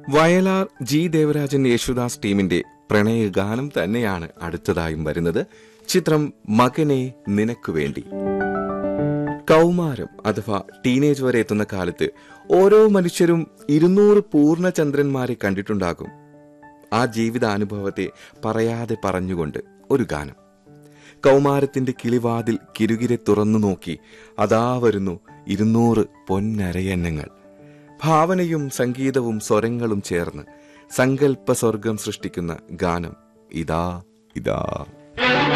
Vayalar G Devarajan Yesudas ടീമിന്റെ പ്രണയഗാനം തന്നെയാണ് അടുത്തതായും വരുന്നത് ചിത്രം മകനെ നിനക്കു വേണ്ടി കൗമാരം അഥവാ ടീനേജ് വരെ എത്തുന്ന കാലത്ത് ഓരോ മനുഷ്യരും ഇരുന്നൂറ് പൂർണ്ണചന്ദ്രന്മാരെ കണ്ടിട്ടുണ്ടാകും ആ ജീവിതാനുഭവത്തെ പറയാതെ പറഞ്ഞുകൊണ്ട് ഒരു ഗാനം കൗമാരത്തിന്റെ കിളിവാതിൽ കിരുകിരെ തുറന്നു നോക്കി അതാ വരുന്നു ഇരുന്നൂറ് പൊന്നരയന്നങ്ങൾ ഭാവനയും സംഗീതവും സ്വരങ്ങളും ചേർന്ന് സങ്കല്പ സ്വർഗം സൃഷ്ടിക്കുന്ന ഗാനം ഇതാ ഇതാ